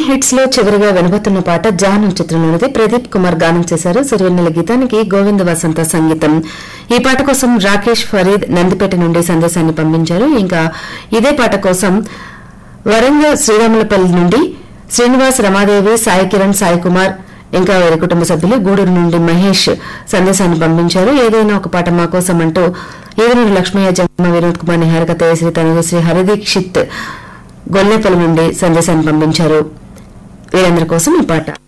hits లో చివరిగా వినబోతున్న పాట జానం చిత్రంలోనిది ప్రదీప్ కుమార్ గానం చేశారు సిరివెన్నెల గీతానికి గోవింద వసంత సంగీతం ఈ పాట కోసం రాకేష్ ఫరీద్ నందిపేట నుండి సందేశాన్ని పంపించారు ఇంకా ఇదే పాట కోసం వరంగల్ శ్రీరాములపల్లి నుండి శ్రీనివాస్ రమాదేవి సాయి కిరణ్ సాయి కుమార్ ఇంకా వారి కుటుంబ సభ్యులు గూడూరు నుండి మహేష్ సందేశాన్ని పంపించారు ఏదైనా ఒక పాట మా కోసం అంటూ ఏదైనా లక్ష్మయ్య జన్మ వినోద్ కుమార్ నిహారిక తేజశ్రీ తనుగు శ్రీ హరిదీక్షిత్ గొల్లెపల్లి నుండి సందేశాన్ని పంపించారు వీరందరి కోసం ఈ పాట